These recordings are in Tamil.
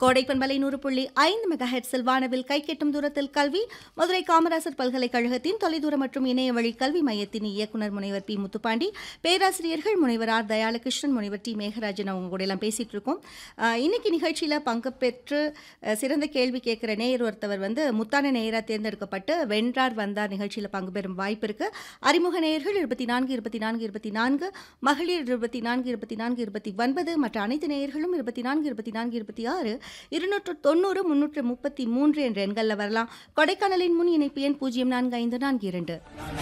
கோடைப்பண்பலை நூறு புள்ளி ஐந்து மெகா ஹெட்ஸில் வானவில் கைக்கெட்டும் தூரத்தில் கல்வி மதுரை காமராசர் பல்கலைக்கழகத்தின் தொலைதூர மற்றும் இணைய வழி கல்வி மையத்தின் இயக்குனர் முனைவர் பி முத்துப்பாண்டி பேராசிரியர்கள் முனைவர் ஆர் தயாலகிருஷ்ணன் முனைவர் டி மேகராஜன் அவங்க கூட எல்லாம் பேசிட்டு இருக்கோம் அஹ், இன்னைக்கு நிகழ்ச்சியில் பங்கு பெற்று அஹ், சிறந்த கேள்வி கேட்குற நேயர் ஒருத்தவர் வந்து முத்தான நேயராக தேர்ந்தெடுக்கப்பட்டு வென்றார் வந்தார் நிகழ்ச்சியில் பங்கு பெறும் வாய்ப்பு இருக்கு அறிமுக நேயர்கள் இருபத்தி நான்கு இருபத்தி நான்கு இருபத்தி நான்கு மகளிர் இருபத்தி நான்கு இருபத்தி நான்கு இருபத்தி ஒன்பது மற்ற அனைத்து நேயர்களும் இருபத்தி நான்கு இருபத்தி நான்கு இருபத்தி ஆறு இருநூற்று தொண்ணூறு முன்னூற்று முப்பத்தி மூன்று என்ற எண்களில் வரலாம் கொடைக்கானலின் முன் இணைப்பு எண் பூஜ்ஜியம் நான்கு ஐந்து நான்கு இரண்டு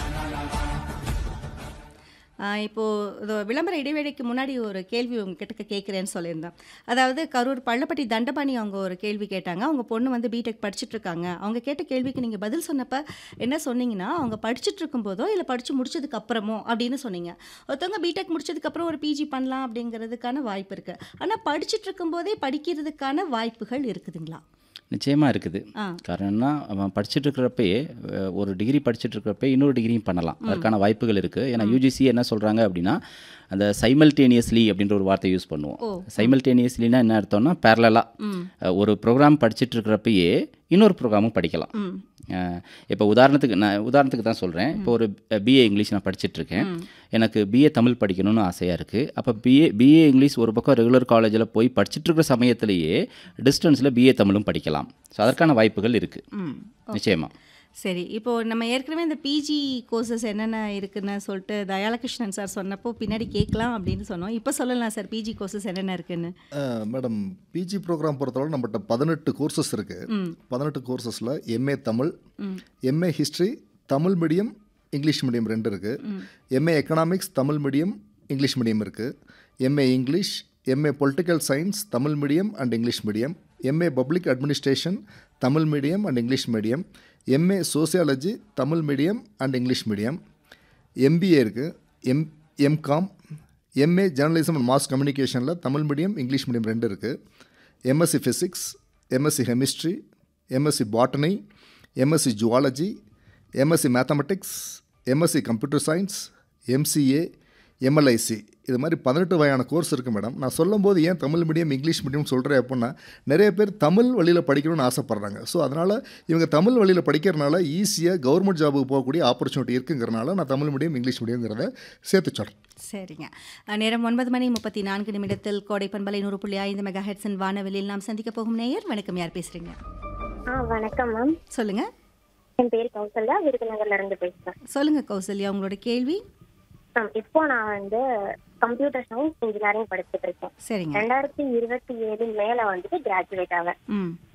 ஆஹ் இப்போ இதோ விளம்பர இடைவேளைக்கு முன்னாடி ஒரு கேள்வி உங்ககிட்ட கேட்குறேன்னு சொல்லியிருந்தேன் அதாவது கரூர் பள்ளப்பட்டி தண்டபாணி அவங்க ஒரு கேள்வி கேட்டாங்க அவங்க பொண்ணு வந்து பிடெக் படிச்சுட்டு இருக்காங்க அவங்க கேட்ட கேள்விக்கு நீங்கள் பதில் சொன்னப்ப என்ன சொன்னீங்கன்னா அவங்க படிச்சுட்டு இருக்கும்போதோ இல்லை படித்து முடிச்சதுக்கு அப்புறமோ அப்படின்னு சொன்னீங்க ஒருத்தவங்க பிடெக் முடிச்சதுக்கு அப்புறம் ஒரு பிஜி பண்ணலாம் அப்படிங்கிறதுக்கான வாய்ப்பு இருக்குது ஆனால் படிச்சுட்டு இருக்கும்போதே படிக்கிறதுக்கான வாய்ப்புகள் இருக்குதுங்களா நிச்சயமாக இருக்குது ஆ காரணம்னா அவன் படிச்சுட்டு இருக்கிறப்பயே அஹ், ஒரு டிகிரி படிச்சுட்டு இருக்கிறப்ப இன்னொரு டிகிரியும் பண்ணலாம் அதற்கான வாய்ப்புகள் இருக்குது ஏன்னா யூஜிசி என்ன சொல்கிறாங்க அப்படின்னா அந்த சைமல்டேனியஸ்லி அப்படின்ற ஒரு வார்த்தை யூஸ் ஓ. பண்ணுவோம் சைமல்டேனியஸ்லினா என்ன அர்த்தம்னா பேரலாக ம் ஒரு ப்ரோக்ராம் படிச்சுட்டு இருக்கிறப்பயே இன்னொரு ப்ரோக்ராமும் படிக்கலாம் ம் இப்போ உதாரணத்துக்கு நான் உதாரணத்துக்கு தான் சொல்கிறேன் இப்போ ஒரு பிஏ இங்கிலீஷ் நான் படிச்சுட்டு இருக்கேன் எனக்கு பிஏ தமிழ் படிக்கணும்னு ஆசையாக இருக்குது அப்போ பிஏ பிஏ இங்கிலீஷ் ஒரு பக்கம் ரெகுலர் காலேஜில் போய் படிச்சுட்டு இருக்கிற சமயத்திலேயே டிஸ்டன்ஸில் பிஏ தமிழும் படிக்கலாம் ஸோ அதற்கான வாய்ப்புகள் இருக்குது ம் நிச்சயமாக சரி இப்போ நம்ம ஏற்கனவே இந்த பிஜி கோர்சஸ் என்னென்ன இருக்குன்னு சொல்லிட்டு தயாலகிருஷ்ணன் சார் சொன்னப்போ பின்னாடி கேட்கலாம் அப்படின்னு சொன்னோம் இப்போ சொல்லலாம் சார் பிஜி கோர்சஸ் என்னென்ன இருக்குன்னு அஹ், மேடம் பிஜி ப்ரோக்ராம் பொறுத்தவரை நம்மகிட்ட பதினெட்டு கோர்சஸ் இருக்குது பதினெட்டு கோர்சஸில் MA Tamil MA history Tamil medium English medium ரெண்டு இருக்குது MA economics Tamil medium English medium இருக்குது MA English MA political science Tamil medium and English medium MA public administration Tamil medium and English medium MA sociology Tamil medium and English medium MBA இருக்குது M MCom MA journalism and mass கம்யூனிகேஷனில் தமிழ் மீடியம் இங்கிலீஷ் மீடியம் ரெண்டு இருக்குது MSc physics MSc chemistry MSc botany MSc zoology MSc mathematics MSc computer science MCA MLISc இது மாதிரி பதினெட்டு வகையான கோர்ஸ் இருக்குது மேடம் நான் சொல்லும்போது ஏன் தமிழ் மீடியம் இங்கிலீஷ் மீடியம் சொல்கிறேன் அப்படின்னா நிறைய பேர் தமிழ் வழியில் படிக்கணும்னு ஆசைப்பட்றாங்க ஸோ அதனால் இவங்க தமிழ் வழியில் படிக்கிறனால ஈஸியாக கவர்மெண்ட் ஜாபுக்கு போகக்கூடிய ஆப்பர்ச்சுனிட்டி இருக்குங்கிறனால நான் தமிழ் மீடியம் இங்கிலீஷ் மீடியங்கிறத சேர்த்து சொல்கிறேன் சரிங்க அஹ், நேரம் ஒன்பது மணி முப்பத்தி நான்கு நிமிடத்தில் கோடை பண்பலை நூறு புள்ளி ஐந்து மெகா ஹெட்ஸின் வானவெளியில் நாம் சந்திக்க போகும் நேயர் வணக்கம் யார் பேசுறீங்க ஆ வணக்கம் மேம் சொல்லுங்க என் பேர் கௌசல்யா விருதுநகர்ல இருந்து பேசுறேன் சொல்லுங்க கௌசல்யா உங்களோட கேள்வி மேம் இப்போ நான் வந்து கம்ப்யூட்டர் சயின்ஸ் இன்ஜினியரிங் படிச்சுட்டு இருக்கேன் சரிங்க ரெண்டாயிரத்தி இருபத்தி ஏழு மேல வந்துட்டு கிராஜுவேட் ஆவேன் ம்